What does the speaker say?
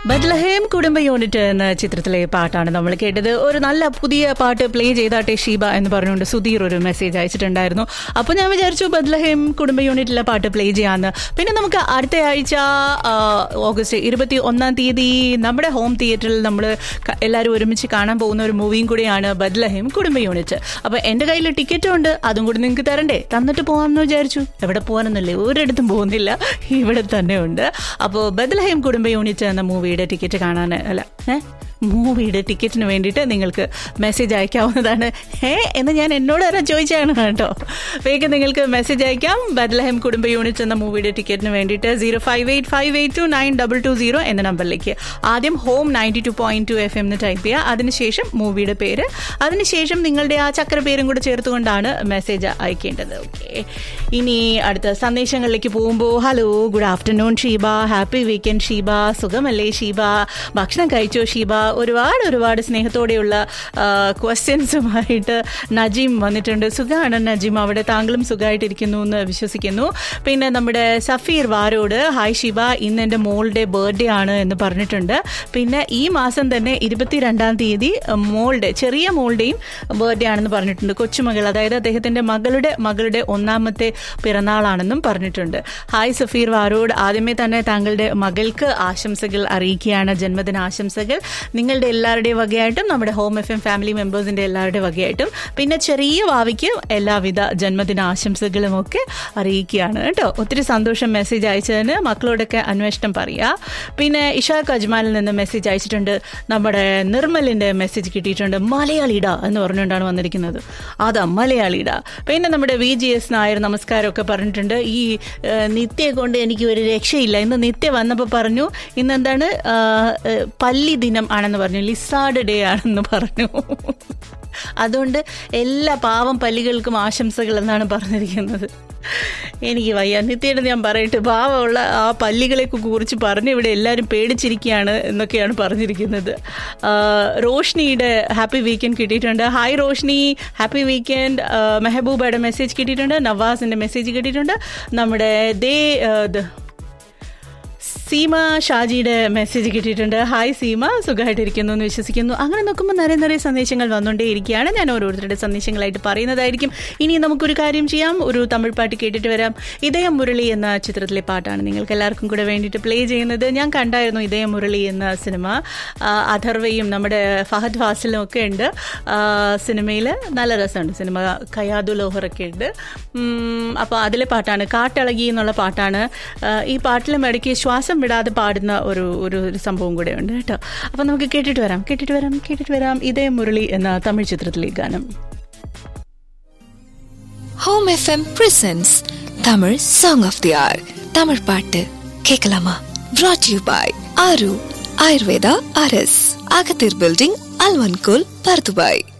ബദ്ലഹേം കുടുംബ യൂണിറ്റ് എന്ന ചിത്രത്തിലെ പാട്ടാണ് നമ്മൾ കേട്ടത് ഒരു നല്ല പുതിയ പാട്ട് പ്ലേ ചെയ്താട്ടെ ഷീബ എന്ന് പറഞ്ഞുകൊണ്ട് സുധീർ ഒരു മെസ്സേജ് അയച്ചിട്ടുണ്ടായിരുന്നു അപ്പോൾ ഞാൻ വിചാരിച്ചു ബദ്ലഹേം കുടുംബ യൂണിറ്റിലെ പാട്ട് പ്ലേ ചെയ്യാമെന്ന് പിന്നെ നമുക്ക് അടുത്ത ആഴ്ച ആ, ഓഗസ്റ്റ് ഇരുപത്തി ഒന്നാം തീയതി നമ്മുടെ ഹോം തിയേറ്ററിൽ നമ്മൾ എല്ലാവരും ഒരുമിച്ച് കാണാൻ പോകുന്ന ഒരു മൂവിയും കൂടിയാണ് ബദ്ലഹേം കുടുംബ യൂണിറ്റ് അപ്പോൾ എൻ്റെ കയ്യിൽ ടിക്കറ്റും ഉണ്ട് അതും കൂടി നിങ്ങൾക്ക് തരണ്ടേ തന്നിട്ട് പോകാമെന്ന് വിചാരിച്ചു എവിടെ പോകാനൊന്നുമില്ലേ ഒരിടത്തും പോകുന്നില്ല ഇവിടെ തന്നെ ഉണ്ട് അപ്പോൾ ബദ്ലഹേം കുടുംബ യൂണിറ്റ് എന്ന മൂവിയുടെ ടിക്കറ്റ് കാണാൻ അല്ല ഏ മൂവിയുടെ ടിക്കറ്റിന് വേണ്ടിയിട്ട് നിങ്ങൾക്ക് മെസ്സേജ് അയക്കാവുന്നതാണ് ഏ എന്ന് ഞാൻ എന്നോട് ആരാ ചോദിച്ചാണ് കേട്ടോ വേഗം നിങ്ങൾക്ക് മെസ്സേജ് അയക്കാം ബദ്ലഹം കുടുംബ യൂണിറ്റ് എന്ന മൂവിയുടെ ടിക്കറ്റിന് വേണ്ടിയിട്ട് zero five eight five eight two nine double two zero എന്ന നമ്പറിലേക്ക് ആദ്യം home ninety two point two F M എന്ന് ടൈപ്പ് ചെയ്യുക അതിനുശേഷം മൂവിയുടെ പേര് അതിനുശേഷം നിങ്ങളുടെ ആ ചക്ര പേരും കൂടെ ചേർത്തുകൊണ്ടാണ് മെസ്സേജ് അയക്കേണ്ടത് ഓക്കെ ഇനി അടുത്ത സന്ദേശങ്ങളിലേക്ക് പോകുമ്പോൾ hello good afternoon Sheeba happy weekend Sheeba സുഖമല്ലേ ഷീബ ഭക്ഷണം കഴിച്ചോ ഷീബ ഒരുപാട് ഒരുപാട് സ്നേഹത്തോടെയുള്ള ക്വസ്റ്റ്യൻസുമായിട്ട് നജീം വന്നിട്ടുണ്ട് സുഖമാണ് നജീം അവിടെ താങ്കളും സുഖമായിട്ടിരിക്കുന്നു എന്ന് വിശ്വസിക്കുന്നു പിന്നെ നമ്മുടെ സഫീർ വാരോട് ഹായ് ഷിബ ഇന്ന് എൻ്റെ മോളുടെ ബർത്ത്ഡേ ആണ് എന്ന് പറഞ്ഞിട്ടുണ്ട് പിന്നെ ഈ മാസം തന്നെ ഇരുപത്തിരണ്ടാം തീയതി മോളുടെ ചെറിയ മോളുടെയും ബർത്ത്ഡേ ആണെന്ന് പറഞ്ഞിട്ടുണ്ട് കൊച്ചുമകൾ അതായത് അദ്ദേഹത്തിൻ്റെ മകളുടെ മകളുടെ ഒന്നാമത്തെ പിറന്നാളാണെന്നും പറഞ്ഞിട്ടുണ്ട് ഹായ് സഫീർ വാരോട് ആദ്യമേ തന്നെ താങ്കളുടെ മകൾക്ക് ആശംസകൾ അറിയിക്കുകയാണ് ജന്മദിന ആശംസകൾ നിങ്ങളുടെ എല്ലാവരുടെയും വകയായിട്ടും നമ്മുടെ ഹോം എഫ് എം ഫാമിലി മെമ്പേഴ്സിന്റെ എല്ലാവരുടെ വകയായിട്ടും പിന്നെ ചെറിയ ഭാവിക്ക് എല്ലാവിധ ജന്മദിന ആശംസകളും ഒക്കെ അറിയിക്കുകയാണ് കേട്ടോ ഒത്തിരി സന്തോഷം മെസ്സേജ് അയച്ചതിന് മക്കളോടൊക്കെ അന്വേഷണം പറയുക പിന്നെ ഇഷാഖ് അജ്മാലിൽ നിന്ന് മെസ്സേജ് അയച്ചിട്ടുണ്ട് നമ്മുടെ നിർമ്മലിന്റെ മെസ്സേജ് കിട്ടിയിട്ടുണ്ട് മലയാളിട എന്ന് പറഞ്ഞുകൊണ്ടാണ് വന്നിരിക്കുന്നത് അതാ മലയാളിട പിന്നെ നമ്മുടെ വി ജി എസ് നായർ നമസ്കാരമൊക്കെ പറഞ്ഞിട്ടുണ്ട് ഈ ഏഹ്, നിത്യയെ കൊണ്ട് എനിക്ക് ഒരു രക്ഷയില്ല ഇന്ന് നിത്യ വന്നപ്പോൾ പറഞ്ഞു ഇന്ന് എന്താണ് ആഹ്, ഏഹ്, പല്ലി ദിനം ആണെന്ന് പറഞ്ഞു ലിസാർഡ് ഡേ ആണെന്ന് പറഞ്ഞു അതുകൊണ്ട് എല്ലാ പാവം പല്ലികൾക്കും ആശംസകൾ എന്നാണ് പറഞ്ഞിരിക്കുന്നത് എനിക്ക് വയ്യ നിത്യയുടെ ഞാൻ പറയട്ടെ പാവമുള്ള ആ പല്ലികളെ കുറിച്ച് പറഞ്ഞ് ഇവിടെ എല്ലാവരും പേടിച്ചിരിക്കുകയാണ് എന്നൊക്കെയാണ് പറഞ്ഞിരിക്കുന്നത് ആ, റോഷ്നിയുടെ ഹാപ്പി വീക്കെൻഡ് കിട്ടിയിട്ടുണ്ട് ഹായ് റോഷ്നി ഹാപ്പി വീക്കെൻഡ് മെഹബൂബയുടെ മെസ്സേജ് കിട്ടിയിട്ടുണ്ട് നവാസിന്റെ മെസ്സേജ് കിട്ടിയിട്ടുണ്ട് നമ്മുടെ ദേ ആ, ദ- സീമ ഷാജിയുടെ മെസ്സേജ് കിട്ടിയിട്ടുണ്ട് ഹായ് സീമ സുഖമായിട്ടിരിക്കുന്നു എന്ന് വിശ്വസിക്കുന്നു അങ്ങനെ നോക്കുമ്പോൾ നിറയെ നിറയെ സന്ദേശങ്ങൾ വന്നുകൊണ്ടേയിരിക്കുകയാണ് ഞാൻ ഓരോരുത്തരുടെ സന്ദേശങ്ങളായിട്ട് പറയുന്നതായിരിക്കും ഇനി നമുക്കൊരു കാര്യം ചെയ്യാം ഒരു തമിഴ് പാട്ട് കേട്ടിട്ട് വരാം ഇതയം മുരളി എന്ന ചിത്രത്തിലെ പാട്ടാണ് നിങ്ങൾക്ക് എല്ലാവർക്കും കൂടെ വേണ്ടിയിട്ട് പ്ലേ ചെയ്യുന്നത് ഞാൻ കണ്ടായിരുന്നു ഇതയം മുരളി എന്ന സിനിമ ആ, അഥർവയും നമ്മുടെ ഫഹദ് ഫാസിലും ഒക്കെ ഉണ്ട് സിനിമയിൽ നല്ല രസമുണ്ട് സിനിമ കയാദു ലോഹറൊക്കെ ഉണ്ട് അപ്പോൾ അതിലെ പാട്ടാണ് കാട്ടിളകി എന്നുള്ള പാട്ടാണ് ആ, ഈ പാട്ടിലും ഇടയ്ക്ക് ശ്വാസം വിടാതെ പാടുന്ന ഒരു ഒരു ഒരു സംഭവം കൂടെ ഉണ്ട് കേട്ടോ അപ്പം നമുക്ക് കേട്ടിട്ട് വരാം കേട്ടിട്ട് വരാം കേട്ടിട്ട് വരാം ഇതേ മുരളി എന്ന തമിഴ് ചിത്രത്തിലെ ഗാനം home FM presents Tamil song of the hour Tamil பாட்டு கேட்கலாமா brought யூ பாய் ஆரு ஆயுர்வேதா அரஸ் அகத்தீர் பில்டிங் அல்வன்கோல் பர்துபாய்